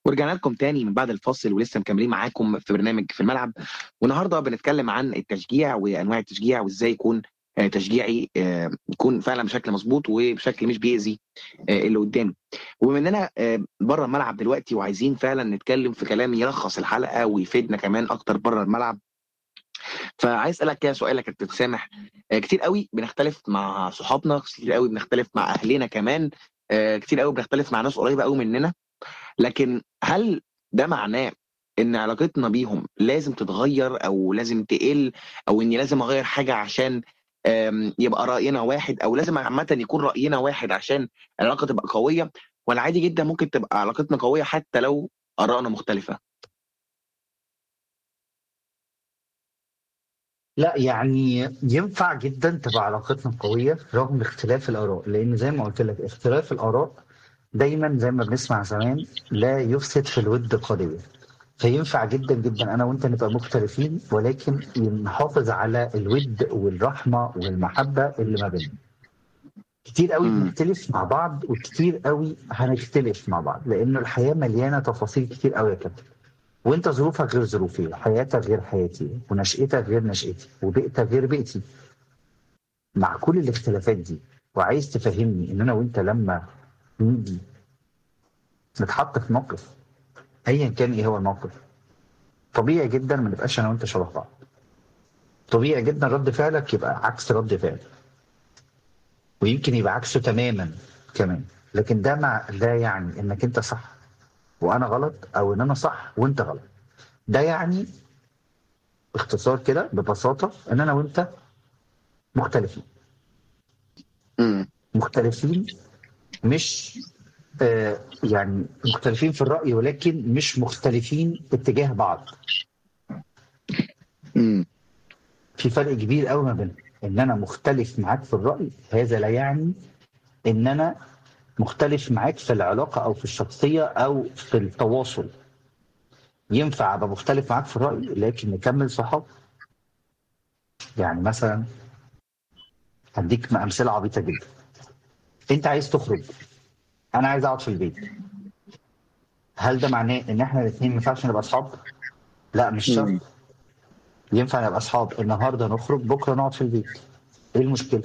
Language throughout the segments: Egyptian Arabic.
ورجعنا لكم تاني من بعد الفاصل ولسه مكملين معاكم في برنامج في الملعب والنهارده بنتكلم عن التشجيع وانواع التشجيع وازاي يكون آه، تشجيعي آه، يكون فعلا بشكل مظبوط وبشكل مش بيأذي آه، اللي قدامي وبما اننا بره الملعب دلوقتي وعايزين فعلا نتكلم في كلام يلخص الحلقه ويفيدنا كمان اكتر بره الملعب فعايز اسالك كده سؤال لك تتسامح كتير قوي بنختلف مع صحابنا كتير قوي بنختلف مع اهلنا كمان كتير قوي بنختلف مع ناس قريبه قوي مننا لكن هل ده معناه ان علاقتنا بيهم لازم تتغير او لازم تقل او اني لازم اغير حاجه عشان يبقى راينا واحد او لازم عامه يكون راينا واحد عشان العلاقه تبقى قويه ولا عادي جدا ممكن تبقى علاقتنا قويه حتى لو ارائنا مختلفه لا يعني ينفع جدا تبقى علاقتنا قويه رغم اختلاف الاراء لان زي ما قلت لك اختلاف الاراء دايما زي ما بنسمع زمان لا يفسد في الود قضيه فينفع جدا جدا انا وانت نبقى مختلفين ولكن نحافظ على الود والرحمه والمحبه اللي ما بيننا كتير قوي بنختلف مع بعض وكتير قوي هنختلف مع بعض لان الحياه مليانه تفاصيل كتير قوي يا كابتن وانت ظروفك غير ظروفي وحياتك غير حياتي ونشأتك غير نشأتي وبيئتك غير بيئتي مع كل الاختلافات دي وعايز تفهمني ان انا وانت لما نيجي نتحط في موقف ايا كان ايه هو الموقف طبيعي جدا ما نبقاش انا وانت شبه بعض طبيعي جدا رد فعلك يبقى عكس رد فعلي ويمكن يبقى عكسه تماما كمان لكن ده مع ده يعني انك انت صح وانا غلط او ان انا صح وانت غلط ده يعني باختصار كده ببساطه ان انا وانت مختلفين مختلفين مش آه يعني مختلفين في الرأي ولكن مش مختلفين اتجاه بعض في فرق كبير قوي ما بينهم ان انا مختلف معاك في الرأي هذا لا يعني ان انا مختلف معاك في العلاقة او في الشخصية او في التواصل ينفع ابقى مختلف معاك في الرأي لكن نكمل صحاب يعني مثلا هديك امثله عبيطه جدا انت عايز تخرج انا عايز اقعد في البيت هل ده معناه ان احنا الاثنين ما ينفعش نبقى اصحاب؟ لا مش شرط ينفع نبقى اصحاب النهارده نخرج بكره نقعد في البيت ايه المشكله؟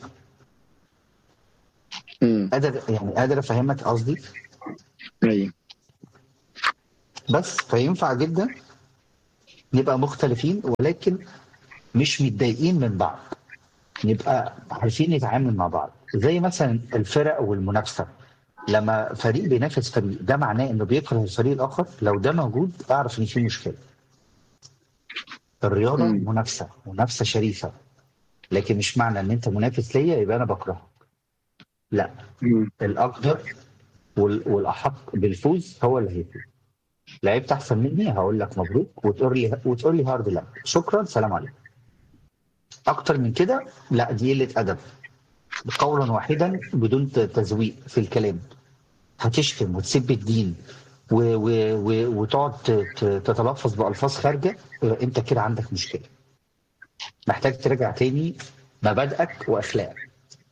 قادر يعني قادر افهمك قصدي؟ ايوه بس فينفع جدا نبقى مختلفين ولكن مش متضايقين من بعض نبقى عارفين نتعامل مع بعض زي مثلا الفرق والمنافسه لما فريق بينافس فريق ده معناه انه بيكره الفريق الاخر لو ده موجود اعرف ان في مشكله الرياضه م. منافسه منافسه شريفه لكن مش معنى ان انت منافس ليا يبقى انا بكرهك لا م. الاقدر والاحق بالفوز هو اللي هيفوز لعبت احسن مني هقول لك مبروك وتقول لي وتقول لي هارد لك شكرا سلام عليكم اكتر من كده لا دي قله ادب قولا واحدا بدون تزويق في الكلام هتشتم وتسب الدين و و و وتقعد تتلفظ بالفاظ خارجه انت كده عندك مشكله محتاج ترجع تاني مبادئك واخلاقك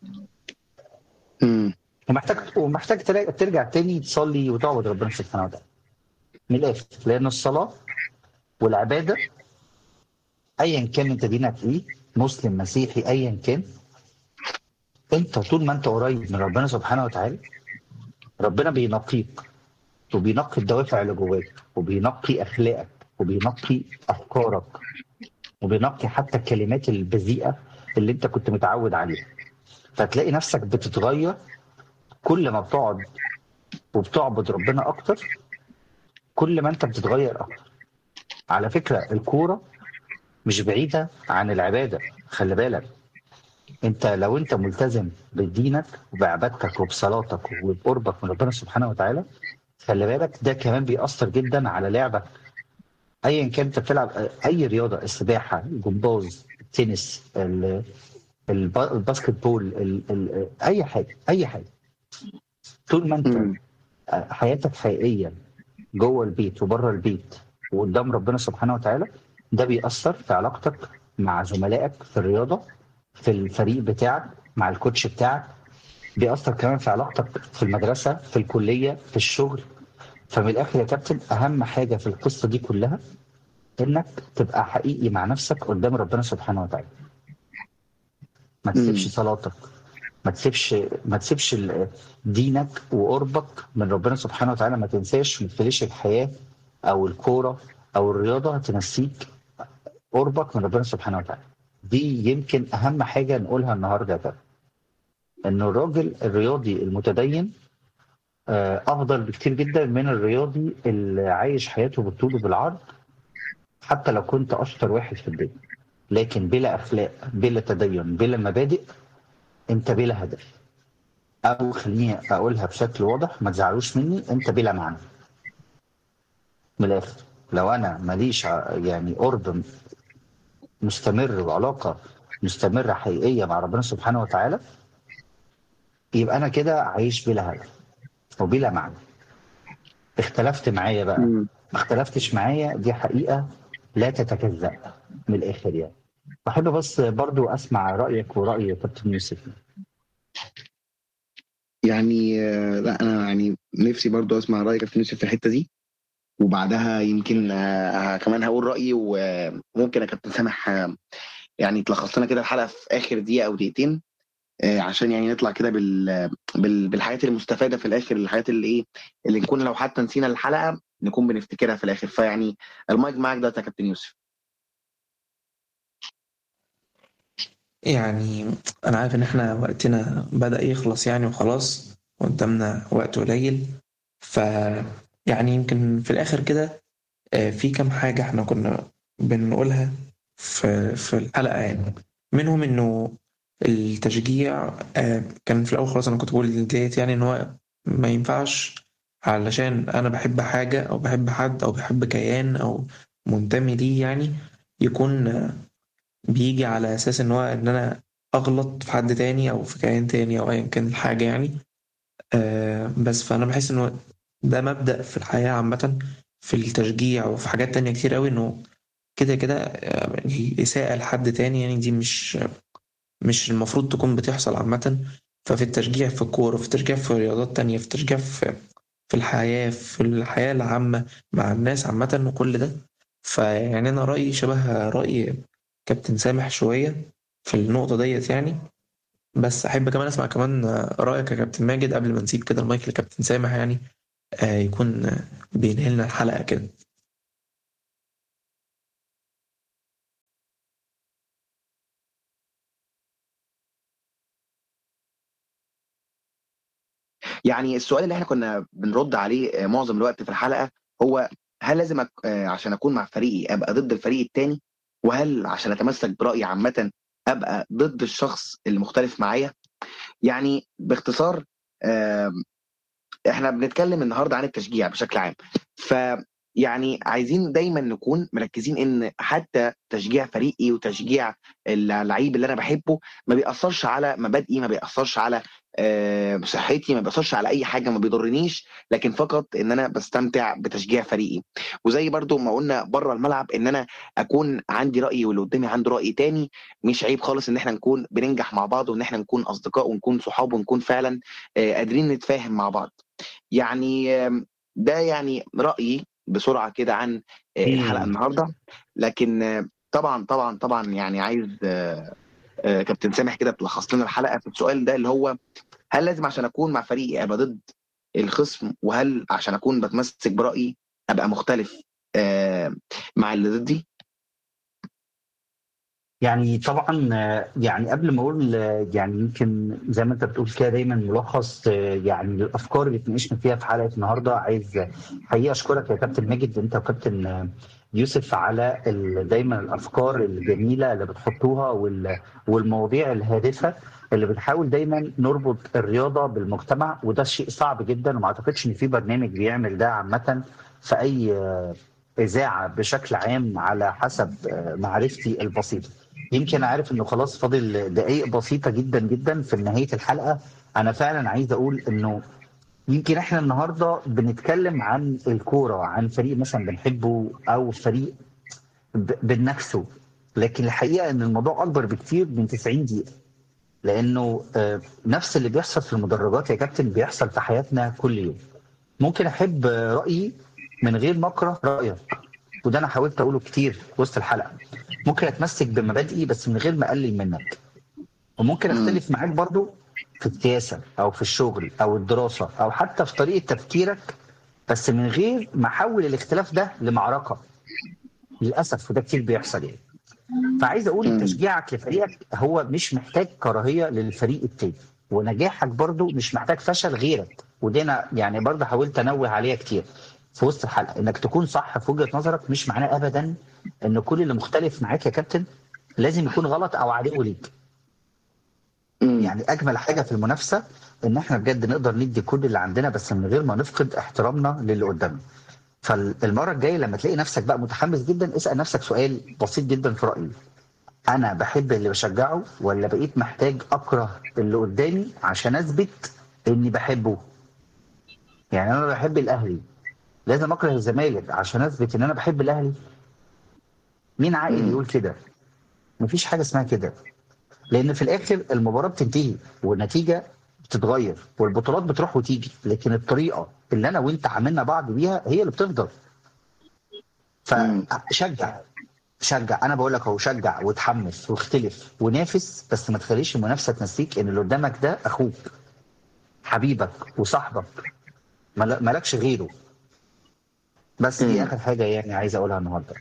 ومحتاج ومحتاج ترجع تاني تصلي وتعبد ربنا سبحانه وتعالى من الاخر لان الصلاه والعباده ايا كان انت دينك ايه مسلم مسيحي ايا كان انت طول ما انت قريب من ربنا سبحانه وتعالى ربنا بينقيك وبينقي الدوافع اللي جواك وبينقي اخلاقك وبينقي افكارك وبينقي حتى الكلمات البذيئه اللي انت كنت متعود عليها فتلاقي نفسك بتتغير كل ما بتقعد وبتعبد ربنا اكتر كل ما انت بتتغير اكتر على فكره الكوره مش بعيده عن العباده خلي بالك انت لو انت ملتزم بدينك وبعبادتك وبصلاتك وبقربك من ربنا سبحانه وتعالى خلي بالك ده كمان بيأثر جدا على لعبك ايا كان انت بتلعب اي رياضه السباحه الجمباز التنس الباسكت بول ال ال اي حاجه اي حاجه طول ما انت حياتك حقيقيه جوه البيت وبره البيت وقدام ربنا سبحانه وتعالى ده بيأثر في علاقتك مع زملائك في الرياضه في الفريق بتاعك مع الكوتش بتاعك بيأثر كمان في علاقتك في المدرسة في الكلية في الشغل فمن الاخر يا كابتن اهم حاجه في القصه دي كلها انك تبقى حقيقي مع نفسك قدام ربنا سبحانه وتعالى ما تسيبش مم. صلاتك ما تسيبش ما تسيبش ال- دينك وقربك من ربنا سبحانه وتعالى ما تنساش ما تخليش الحياه او الكوره او الرياضه تنسيك قربك من ربنا سبحانه وتعالى دي يمكن اهم حاجه نقولها النهارده يا كابتن ان الراجل الرياضي المتدين آه، افضل بكتير جدا من الرياضي اللي عايش حياته بالطول وبالعرض حتى لو كنت اشطر واحد في الدنيا لكن بلا اخلاق بلا تدين بلا مبادئ انت بلا هدف او خليني اقولها بشكل واضح ما تزعلوش مني انت بلا معنى من الاخر لو انا ماليش ع- يعني قرب مستمر وعلاقه مستمره حقيقيه مع ربنا سبحانه وتعالى يبقى انا كده عايش بلا هدف وبلا معنى اختلفت معايا بقى مم. ما اختلفتش معايا دي حقيقه لا تتجزأ من الاخر يعني بحب بس برضو اسمع رايك وراي كابتن يوسف يعني آه، لا انا يعني نفسي برضو اسمع رايك يا كابتن يوسف في الحته دي وبعدها يمكن آه، كمان هقول رايي وممكن يا كابتن سامح آه، يعني تلخص لنا كده الحلقه في اخر دقيقه او دقيقتين آه، عشان يعني نطلع كده بال... بال... بالحاجات المستفاده في الاخر الحاجات اللي ايه اللي نكون لو حتى نسينا الحلقه نكون بنفتكرها في الاخر فيعني المايك معاك ده يا كابتن يوسف يعني أنا عارف إن إحنا وقتنا بدأ يخلص يعني وخلاص قدامنا وقت قليل ف يعني يمكن في الآخر كده آه، في كام حاجة إحنا كنا بنقولها في في الحلقة يعني منهم إنه التشجيع آه، كان في الأول خلاص أنا كنت بقول ديت يعني إن هو ما ينفعش علشان أنا بحب حاجة أو بحب حد أو بحب كيان أو منتمي ليه يعني يكون آه، بيجي على أساس إن هو إن أنا أغلط في حد تاني أو في كيان تاني أو أيا كان الحاجة يعني آه بس فأنا بحس إنه ده مبدأ في الحياة عامة في التشجيع وفي حاجات تانية كتير قوي إنه كده كده آه، الإساءة لحد تاني يعني دي مش مش المفروض تكون بتحصل عامة ففي التشجيع في الكورة في التشجيع في رياضات تانية في التشجيع في في الحياة في الحياة العامة مع الناس عامة وكل ده فيعني أنا رأيي شبه رأي كابتن سامح شوية في النقطة ديت يعني بس أحب كمان أسمع كمان رأيك يا كابتن ماجد قبل ما نسيب كده المايك لكابتن سامح يعني آه، يكون آه، بينهي لنا الحلقة كده يعني السؤال اللي احنا كنا بنرد عليه آه، معظم الوقت في الحلقه هو هل لازم أك... آه، عشان اكون مع فريقي ابقى ضد الفريق التاني وهل عشان اتمسك برايي عامه ابقى ضد الشخص اللي مختلف معايا يعني باختصار آم، احنا بنتكلم النهارده عن التشجيع بشكل عام ف يعني عايزين دايما نكون مركزين ان حتى تشجيع فريقي وتشجيع اللعيب اللي انا بحبه ما بيأثرش على مبادئي ما بيأثرش على آه، صحتي ما بيأثرش على اي حاجه ما بيضرنيش لكن فقط ان انا بستمتع بتشجيع فريقي وزي برضو ما قلنا بره الملعب ان انا اكون عندي راي واللي قدامي عنده راي تاني مش عيب خالص ان احنا نكون بننجح مع بعض وان احنا نكون اصدقاء ونكون صحاب ونكون فعلا آه، قادرين نتفاهم مع بعض يعني آم، ده يعني رأيي بسرعة كده عن آه، مم. الحلقة النهاردة لكن آه، طبعا طبعا طبعا يعني عايز آه، آه، كابتن سامح كده تلخص لنا الحلقة في السؤال ده اللي هو هل لازم عشان أكون مع فريقي أبقى ضد الخصم وهل عشان أكون بتمسك برأيي أبقى مختلف آه، مع اللي ضدي؟ يعني طبعا آه، يعني قبل ما اقول آه، يعني يمكن زي ما انت بتقول كده دايما ملخص آه، يعني الافكار اللي اتناقشنا فيها في حلقه النهارده عايز آه، حقيقه اشكرك يا كابتن ماجد انت وكابتن آه، يوسف على ال- دايما الافكار الجميله اللي بتحطوها وال- والمواضيع الهادفه اللي بنحاول دايما نربط الرياضه بالمجتمع وده شيء صعب جدا وما اعتقدش ان في برنامج بيعمل ده عامه في اي آه، اذاعه بشكل عام على حسب آه، معرفتي البسيطه. يمكن عارف انه خلاص فاضل دقائق بسيطه جدا جدا في نهايه الحلقه انا فعلا عايز اقول انه يمكن احنا النهارده بنتكلم عن الكوره عن فريق مثلا بنحبه او فريق ب- بننافسه لكن الحقيقه ان الموضوع اكبر بكتير من 90 دقيقه لانه آه، نفس اللي بيحصل في المدرجات يا كابتن بيحصل في حياتنا كل يوم ممكن احب رايي من غير ما اكره رايك وده انا حاولت اقوله كتير وسط الحلقه ممكن اتمسك بمبادئي بس من غير ما اقلل منك وممكن مم. اختلف معاك برضو في السياسه او في الشغل او الدراسه او حتى في طريقه تفكيرك بس من غير ما احول الاختلاف ده لمعركه للاسف وده كتير بيحصل يعني فعايز اقول مم. تشجيعك لفريقك هو مش محتاج كراهيه للفريق التاني ونجاحك برضو مش محتاج فشل غيرك ودي انا يعني برضو حاولت انوه عليها كتير في وسط الحلقه انك تكون صح في وجهه نظرك مش معناه ابدا ان كل اللي مختلف معاك يا كابتن لازم يكون غلط او عدو ليك مم. يعني اجمل حاجه في المنافسه ان احنا بجد نقدر ندي كل اللي عندنا بس من غير ما نفقد احترامنا للي قدامنا فالمره الجايه لما تلاقي نفسك بقى متحمس جدا اسال نفسك سؤال بسيط جدا في رايي انا بحب اللي بشجعه ولا بقيت محتاج اكره اللي قدامي عشان اثبت اني بحبه يعني انا بحب الاهلي لازم اكره الزمالك عشان اثبت ان انا بحب الاهلي مين عاقل مم. يقول كده مفيش حاجه اسمها كده لان في الاخر المباراه بتنتهي والنتيجه بتتغير والبطولات بتروح وتيجي لكن الطريقه اللي انا وانت عاملنا بعض بيها هي اللي بتفضل مم. فشجع شجع انا بقول لك اهو شجع وتحمس واختلف ونافس بس ما تخليش المنافسه تنسيك ان اللي قدامك ده اخوك حبيبك وصاحبك مل- مالكش غيره بس دي مم. اخر حاجه يعني عايز اقولها النهارده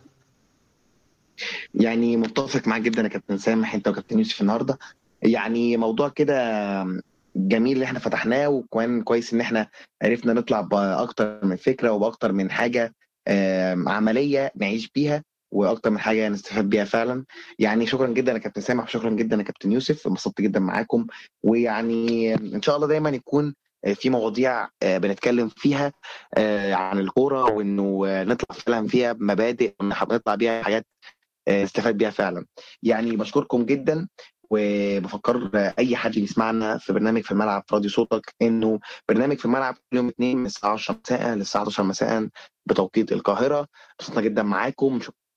يعني متفق معاك جدا يا كابتن سامح انت وكابتن يوسف النهارده يعني موضوع كده جميل اللي احنا فتحناه وكمان كويس ان احنا عرفنا نطلع باكتر من فكره وباكتر من حاجه آم، عمليه نعيش بيها واكتر من حاجه نستفاد بيها فعلا يعني شكرا جدا يا كابتن سامح وشكرا جدا يا كابتن يوسف انبسطت جدا معاكم ويعني ان شاء الله دايما يكون في مواضيع آه، بنتكلم فيها آه، عن الكوره وانه آه، نطلع فعلا فيها بمبادئ ونطلع بيها حاجات آه، استفاد بيها فعلا يعني بشكركم جدا وبفكر اي حد بيسمعنا في برنامج في الملعب في راديو صوتك انه برنامج في الملعب كل يوم اثنين من الساعه 10 مساء للساعه 11 مساء بتوقيت القاهره انبسطنا جدا معاكم